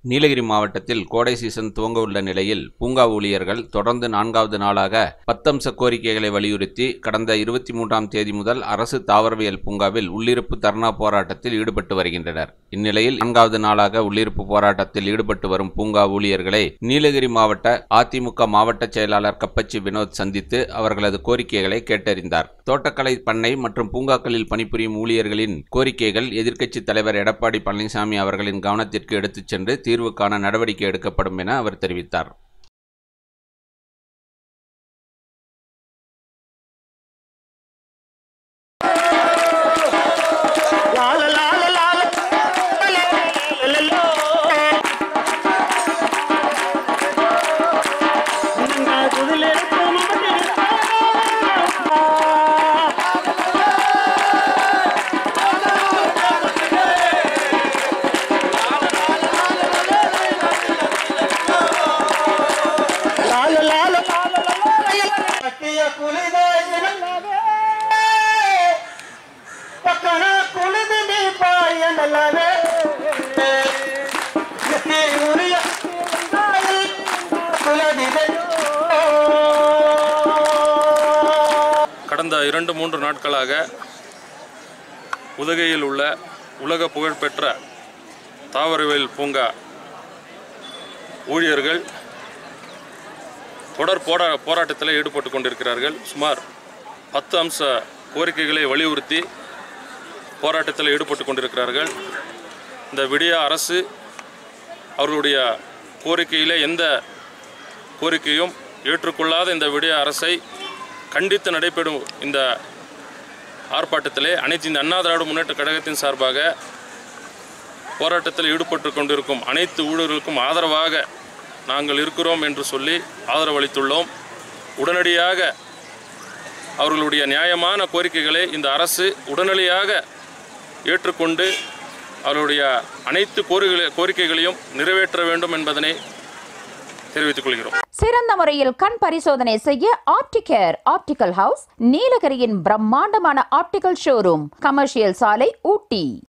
நீலகிரி மாவட்டத்தில் கோடை சீசன் துவங்க உள்ள நிலையில் பூங்கா ஊழியர்கள் தொடர்ந்து நான்காவது நாளாக பத்தம்ச கோரிக்கைகளை வலியுறுத்தி கடந்த இருபத்தி மூன்றாம் தேதி முதல் அரசு தாவரவியல் பூங்காவில் உள்ளிருப்பு தர்ணா போராட்டத்தில் ஈடுபட்டு வருகின்றனர் இந்நிலையில் நான்காவது நாளாக உள்ளிருப்பு போராட்டத்தில் ஈடுபட்டு வரும் பூங்கா ஊழியர்களை நீலகிரி மாவட்ட அதிமுக மாவட்ட செயலாளர் கப்பச்சி வினோத் சந்தித்து அவர்களது கோரிக்கைகளை கேட்டறிந்தார் தோட்டக்கலை பண்ணை மற்றும் பூங்காக்களில் பணிபுரியும் ஊழியர்களின் கோரிக்கைகள் எதிர்க்கட்சித் தலைவர் எடப்பாடி பழனிசாமி அவர்களின் கவனத்திற்கு எடுத்துச் சென்று தீர்வு காண நடவடிக்கை எடுக்கப்படும் என அவர் தெரிவித்தார் லால லால லால லலலோ. நீங்க குதிலிருப்பு மம்பட்டிருப்பா. லால லால லால லால. கட்டிய குளிதே இனங்காவே. ಪಕ್ಕನ ಕುಳಿದು ದೀಪ ಎನ್ನಲವೇ ಉರಿಯ கடந்த இரண்டு மூன்று நாட்களாக உதகையில் உள்ள உலக புகழ்பெற்ற தாவரவியல் பூங்கா ஊழியர்கள் தொடர் போரா போராட்டத்தில் ஈடுபட்டு கொண்டிருக்கிறார்கள் சுமார் பத்து அம்ச கோரிக்கைகளை வலியுறுத்தி போராட்டத்தில் ஈடுபட்டு கொண்டிருக்கிறார்கள் இந்த விடிய அரசு அவர்களுடைய கோரிக்கையிலே எந்த கோரிக்கையும் ஏற்றுக்கொள்ளாத இந்த விடிய அரசை கண்டித்து நடைபெறும் இந்த ஆர்ப்பாட்டத்திலே அனைத்து இந்த அண்ணா திராவிட முன்னேற்ற கழகத்தின் சார்பாக போராட்டத்தில் ஈடுபட்டு கொண்டிருக்கும் அனைத்து ஊழியர்களுக்கும் ஆதரவாக நாங்கள் இருக்கிறோம் என்று சொல்லி ஆதரவு அளித்துள்ளோம் உடனடியாக அவர்களுடைய நியாயமான கோரிக்கைகளை இந்த அரசு உடனடியாக ஏற்றுக்கொண்டு அவர்களுடைய அனைத்து கோரிக்கை கோரிக்கைகளையும் நிறைவேற்ற வேண்டும் என்பதனை தெரிவித்துக் கொள்கிறோம் சிறந்த முறையில் கண் பரிசோதனை செய்ய ஆப்டிகேர் ஆப்டிகல் ஹவுஸ் நீலகிரியின் பிரம்மாண்டமான ஆப்டிகல் ஷோரூம் கமர்ஷியல் சாலை ஊட்டி